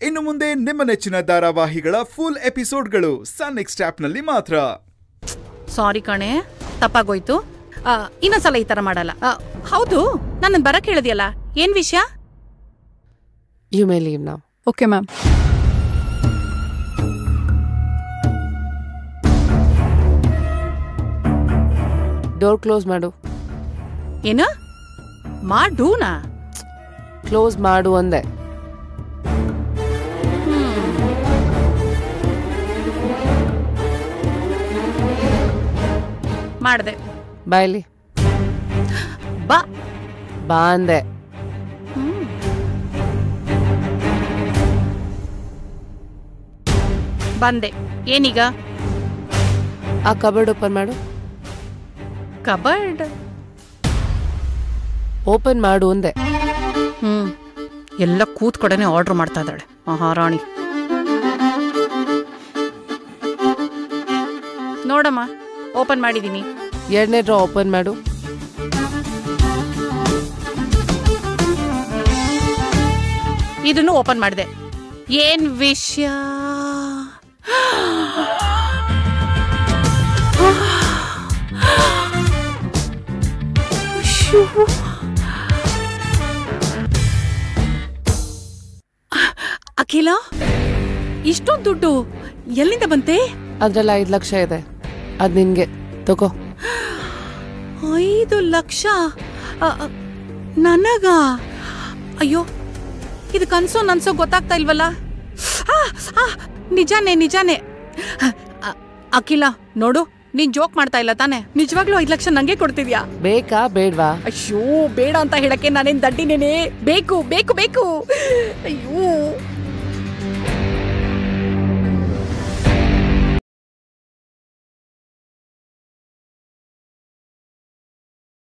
ಇನ್ನು ಮುಂದೆ ನಿಮ್ಮ ನೆಚ್ಚಿನ ಧಾರಾವಾಹಿಗಳ ಫುಲ್ ಎಪಿಸೋಡ್ಗಳು ಸನ್ ನೆಕ್ಸ್ಟ್ ಆಪ್ನಲ್ಲಿ ಮಾತ್ರ ಸಾರಿ ಕಣೆ ತಪ್ಪಾಗೋಯ್ತು ಆ, ಇನ್ನೊಂದ್ಸಲ ಈ ತರ ಮಾಡಲ್ಲ ಆ, ಹೌದು ನನ್ನ ಬರಕ್ ಹೇಳಿದ್ಯಲ್ಲ ಏನ್ ವಿಷಯ ಯು ಮೇ ಲೀವ್ ನಾವು ಓಕೆ ಮ್ಯಾಮ್ ಡೋರ್ ಕ್ಲೋಸ್ ಮಾಡು ಏನು ಮಾಡೂನಾ ಕ್ಲೋಸ್ ಮಾಡು ಅಂದೆ ಮಾಡ್ದೆ ಬಾಯ್ಲಿ ಬಾ ಬಾ ಅಂದೆ ಬಂದೆ ಏನೀಗ ಆ ಕಬರ್ಡ್ ಓಪನ್ ಮಾಡು ಕಬರ್ಡ್ ಓಪನ್ ಮಾಡು ಅಂದೆ ಹ್ಮ್ ಎಲ್ಲ ಕೂತ್ಕೊಡನೆ ಆರ್ಡರ್ ಮಾಡ್ತಾ ಇದ್ದಾಳೆ ಮಹಾರಾಣಿ ನೋಡಮ್ಮ ಓಪನ್ ಮಾಡಿದೀನಿ ಎರಡನೇ ಡ್ರಾ ಓಪನ್ ಮಾಡು ಇದನ್ನು ಓಪನ್ ಮಾಡಿದೆ ಏನ್ ವಿಷಯ ಅಶ್ಯೋ. ಅಖಿಲ ಇಷ್ಟೊಂದು ದುಡ್ಡು ಎಲ್ಲಿಂದ ಬಂತೆ ಅದ್ರಲ್ಲಿ ಐದು ಲಕ್ಷ ಇದೆ ಅದ್ ನಿನ್ಗೆ ತಗೋ ಐದು ಲಕ್ಷ ಅ, ಅ, ನನಗ ಅಯ್ಯೋ ಇದು ಕನ್ಸೋ ನನ್ಸೋ ಗೊತ್ತಾಗ್ತಾ ಇಲ್ವಲ್ಲ ಆ, ಆ, ನಿಜಾನೇ ನಿಜಾನೇ ಅ, ಅಖಿಲ ನೋಡು ನೀನ್ ಜೋಕ್ ಮಾಡ್ತಾ ಇಲ್ಲ ತಾನೆ ನಿಜವಾಗ್ಲೂ ಐದ್ ಲಕ್ಷ ನಂಗೆ ಕೊಡ್ತಿದ್ಯಾ ಬೇಕಾ ಬೇಡ್ವಾ ಅಯ್ಯೋ ಬೇಡ ಅಂತ ಹೇಳಕ್ಕೆ ನಾನೇನ್ ದಡ್ಡಿನೇನೆ ಬೇಕು ಬೇಕು ಬೇಕು ಅಯ್ಯೋ